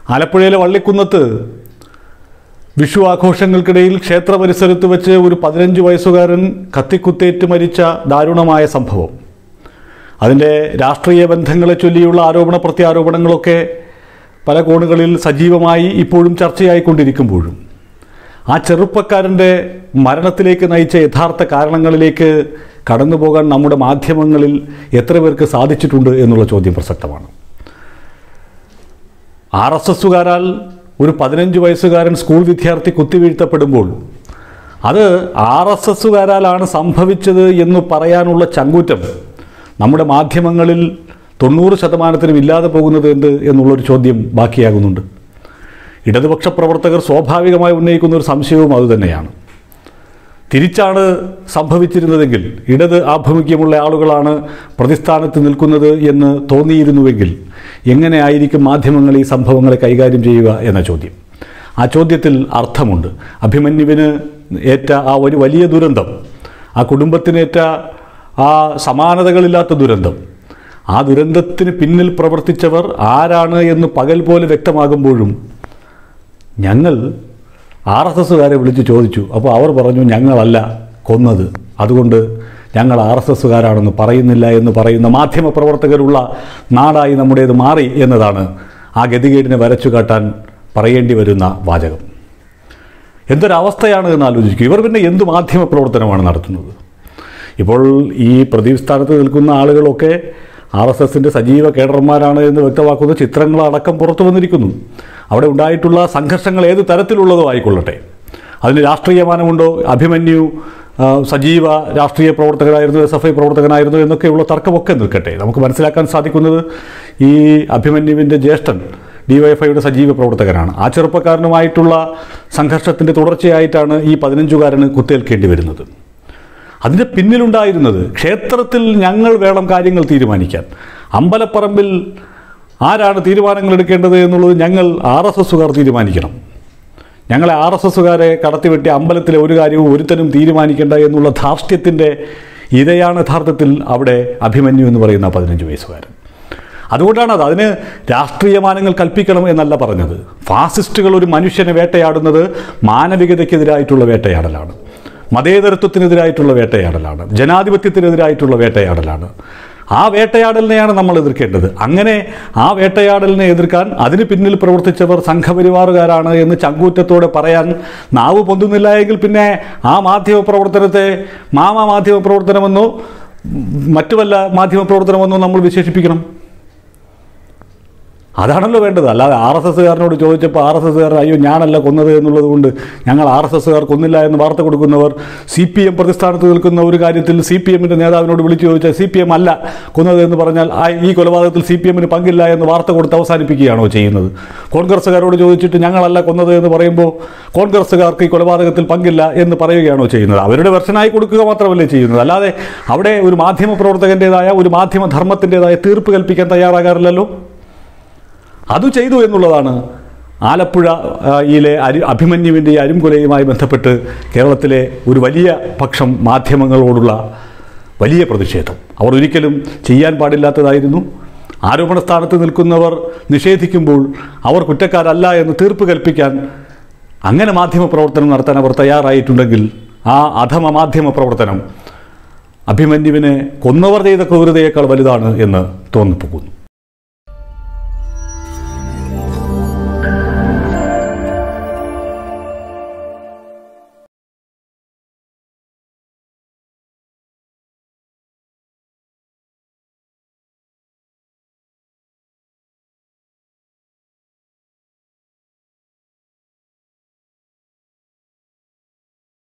ആലപ്പുഴയിലെ വള്ളിക്കുന്നത്ത് വിഷു ആഘോഷങ്ങൾക്കിടയിൽ ക്ഷേത്ര പരിസരത്ത് വെച്ച് ഒരു പതിനഞ്ച് വയസ്സുകാരൻ കത്തിക്കുത്തേറ്റ് മരിച്ച ദാരുണമായ സംഭവം അതിൻ്റെ രാഷ്ട്രീയ ബന്ധങ്ങളെ ചൊല്ലിയുള്ള ആരോപണ പ്രത്യാരോപണങ്ങളൊക്കെ പല കോണുകളിൽ സജീവമായി ഇപ്പോഴും ചർച്ചയായിക്കൊണ്ടിരിക്കുമ്പോഴും ആ ചെറുപ്പക്കാരൻ്റെ മരണത്തിലേക്ക് നയിച്ച യഥാർത്ഥ കാരണങ്ങളിലേക്ക് കടന്നു പോകാൻ നമ്മുടെ മാധ്യമങ്ങളിൽ എത്ര പേർക്ക് സാധിച്ചിട്ടുണ്ട് എന്നുള്ള ചോദ്യം പ്രസക്തമാണ് ആർ എസ് എസുകാരാൽ ഒരു പതിനഞ്ച് വയസ്സുകാരൻ സ്കൂൾ വിദ്യാർത്ഥി കുത്തിവീഴ്ത്തപ്പെടുമ്പോൾ അത് ആർ എസ് എസുകാരാലാണ് സംഭവിച്ചത് എന്ന് പറയാനുള്ള ചങ്കൂറ്റം നമ്മുടെ മാധ്യമങ്ങളിൽ തൊണ്ണൂറ് ശതമാനത്തിനും ഇല്ലാതെ പോകുന്നത് എന്ത് എന്നുള്ളൊരു ചോദ്യം ബാക്കിയാകുന്നുണ്ട് ഇടതുപക്ഷ പ്രവർത്തകർ സ്വാഭാവികമായി ഉന്നയിക്കുന്ന ഒരു സംശയവും അതുതന്നെയാണ് തിരിച്ചാണ് സംഭവിച്ചിരുന്നതെങ്കിൽ ഇടത് ആഭിമുഖ്യമുള്ള ആളുകളാണ് പ്രതിസ്ഥാനത്ത് നിൽക്കുന്നത് എന്ന് തോന്നിയിരുന്നുവെങ്കിൽ എങ്ങനെയായിരിക്കും മാധ്യമങ്ങൾ ഈ സംഭവങ്ങളെ കൈകാര്യം ചെയ്യുക എന്ന ചോദ്യം ആ ചോദ്യത്തിൽ അർത്ഥമുണ്ട് അഭിമന്യുവിന് ഏറ്റ ആ ഒരു വലിയ ദുരന്തം ആ കുടുംബത്തിനേറ്റ ആ സമാനതകളില്ലാത്ത ദുരന്തം ആ ദുരന്തത്തിന് പിന്നിൽ പ്രവർത്തിച്ചവർ ആരാണ് എന്ന് പകൽ പോലെ വ്യക്തമാകുമ്പോഴും ഞങ്ങൾ ആർ എസ് എസ്സുകാരെ വിളിച്ച് ചോദിച്ചു അപ്പോൾ അവർ പറഞ്ഞു ഞങ്ങളല്ല കൊന്നത് അതുകൊണ്ട് ഞങ്ങൾ ആർ എസ് എസ്സുകാരാണെന്ന് പറയുന്നില്ല എന്ന് പറയുന്ന മാധ്യമ പ്രവർത്തകരുള്ള നാടായി നമ്മുടേത് മാറി എന്നതാണ് ആ ഗതികേടിനെ വരച്ചു കാട്ടാൻ പറയേണ്ടി വരുന്ന വാചകം എന്തൊരവസ്ഥയാണ് എന്ന് ആലോചിക്കും ഇവർ പിന്നെ എന്ത് മാധ്യമ പ്രവർത്തനമാണ് നടത്തുന്നത് ഇപ്പോൾ ഈ പ്രദീപ് സ്ഥാനത്ത് നിൽക്കുന്ന ആളുകളൊക്കെ ആർ എസ് എസിൻ്റെ സജീവ കേഡർമാരാണ് എന്ന് വ്യക്തമാക്കുന്ന ചിത്രങ്ങളടക്കം പുറത്തു വന്നിരിക്കുന്നു അവിടെ ഉണ്ടായിട്ടുള്ള സംഘർഷങ്ങൾ ഏത് തരത്തിലുള്ളതോ ആയിക്കൊള്ളട്ടെ അതിന് രാഷ്ട്രീയമാനമുണ്ടോ അഭിമന്യു ആ, സജീവ രാഷ്ട്രീയ പ്രവർത്തകനായിരുന്നു എസ് എഫ് ഐ പ്രവർത്തകനായിരുന്നു എന്നൊക്കെയുള്ള തർക്കമൊക്കെ നിൽക്കട്ടെ നമുക്ക് മനസ്സിലാക്കാൻ സാധിക്കുന്നത് ഈ അഭിമന്യുവിൻ്റെ ജ്യേഷ്ഠൻ ഡിവൈഎഫ്ഐയുടെ സജീവ പ്രവർത്തകനാണ് ആ ചെറുപ്പക്കാരനുമായിട്ടുള്ള സംഘർഷത്തിൻ്റെ തുടർച്ചയായിട്ടാണ് ഈ പതിനഞ്ചുകാരന് കുത്തേൽക്കേണ്ടി വരുന്നത് അതിൻ്റെ പിന്നിലുണ്ടായിരുന്നത് ക്ഷേത്രത്തിൽ ഞങ്ങൾ വേണം കാര്യങ്ങൾ തീരുമാനിക്കാൻ അമ്പലപ്പറമ്പിൽ ആരാണ് തീരുമാനങ്ങൾ എടുക്കേണ്ടത് എന്നുള്ളത് ഞങ്ങൾ ആർ എസ് എസുകാർ തീരുമാനിക്കണം ഞങ്ങളെ ആർ എസ് എസുകാരെ കടത്തിവെട്ടി അമ്പലത്തിലെ ഒരു കാര്യവും ഒരുത്തനും തീരുമാനിക്കേണ്ട എന്നുള്ള ധാർഷ്ട്യത്തിൻ്റെ ഇരയാണ് യഥാർത്ഥത്തിൽ അവിടെ അഭിമന്യു എന്ന് പറയുന്ന പതിനഞ്ച് വയസ്സുകാരൻ അതുകൊണ്ടാണ് അത് അതിന് രാഷ്ട്രീയമാനങ്ങൾ കൽപ്പിക്കണം എന്നല്ല പറഞ്ഞത് ഫാസിസ്റ്റുകൾ ഒരു മനുഷ്യനെ വേട്ടയാടുന്നത് മാനവികതയ്ക്കെതിരായിട്ടുള്ള വേട്ടയാടലാണ് മതേതരത്വത്തിനെതിരായിട്ടുള്ള വേട്ടയാടലാണ് ജനാധിപത്യത്തിനെതിരായിട്ടുള്ള വേട്ടയാടലാണ് ആ വേട്ടയാടലിനെയാണ് നമ്മൾ എതിർക്കേണ്ടത് അങ്ങനെ ആ വേട്ടയാടലിനെ എതിർക്കാൻ അതിന് പിന്നിൽ പ്രവർത്തിച്ചവർ സംഘപരിവാറുകാരാണ് എന്ന് ചങ്കൂറ്റത്തോടെ പറയാൻ നാവ് പൊന്തുന്നില്ല എങ്കിൽ പിന്നെ ആ മാധ്യമ പ്രവർത്തനത്തെ മാമ മാധ്യമ പ്രവർത്തനമെന്നോ മറ്റു വല്ല മാധ്യമ പ്രവർത്തനമെന്നോ നമ്മൾ വിശേഷിപ്പിക്കണം അതാണല്ലോ വേണ്ടത് അല്ലാതെ ആർ എസ് എസ്സുകാരനോട് ചോദിച്ചപ്പോൾ ആർ എസ് എസ്സുകാരൻ അയ്യോ ഞാനല്ല കൊന്നത് എന്നുള്ളത് കൊണ്ട് ഞങ്ങൾ ആർ എസ് എസ്സുകാർ കൊന്നില്ല എന്ന് വാർത്ത കൊടുക്കുന്നവർ സി പി എം പ്രതിസ്ഥാനത്ത് നിൽക്കുന്ന ഒരു കാര്യത്തിൽ സി പി എമ്മിൻ്റെ നേതാവിനോട് വിളിച്ചു ചോദിച്ചാൽ സി പി എം അല്ല കൊന്നത് എന്ന് പറഞ്ഞാൽ ആ ഈ കൊലപാതകത്തിൽ സി പി എമ്മിന് പങ്കില്ല എന്ന് വാർത്ത കൊടുത്ത് അവസാനിപ്പിക്കുകയാണോ ചെയ്യുന്നത് കോൺഗ്രസ്സുകാരോട് ചോദിച്ചിട്ട് ഞങ്ങളല്ല കൊന്നത് എന്ന് പറയുമ്പോൾ കോൺഗ്രസ്സുകാർക്ക് ഈ കൊലപാതകത്തിൽ പങ്കില്ല എന്ന് പറയുകയാണോ ചെയ്യുന്നത് അവരുടെ വെർഷനായി കൊടുക്കുക മാത്രമല്ലേ ചെയ്യുന്നത് അല്ലാതെ അവിടെ ഒരു മാധ്യമ പ്രവർത്തകൻ്റെതായ ഒരു മാധ്യമ ധർമ്മത്തിൻ്റെതായ തീർപ്പ് കൽപ്പിക്കാൻ തയ്യാറാകാറില്ലല്ലോ അത് ചെയ്തു എന്നുള്ളതാണ് ആലപ്പുഴ ആ, യിലെ അരി അഭിമന്യുവിൻ്റെ ഈ അരുംകൊലയുമായി ബന്ധപ്പെട്ട് കേരളത്തിലെ ഒരു വലിയ പക്ഷം മാധ്യമങ്ങളോടുള്ള വലിയ പ്രതിഷേധം അവർ ഒരിക്കലും ചെയ്യാൻ പാടില്ലാത്തതായിരുന്നു ആരോപണ സ്ഥാനത്ത് നിൽക്കുന്നവർ നിഷേധിക്കുമ്പോൾ അവർ കുറ്റക്കാരല്ല എന്ന് തീർപ്പ് കൽപ്പിക്കാൻ അങ്ങനെ മാധ്യമ പ്രവർത്തനം നടത്താൻ അവർ തയ്യാറായിട്ടുണ്ടെങ്കിൽ ആ അധമ മാധ്യമ പ്രവർത്തനം അഭിമന്യുവിനെ കൊന്നവർ ചെയ്ത ക്രൂരതയേക്കാൾ വലുതാണ് എന്ന് തോന്നിപ്പോകുന്നു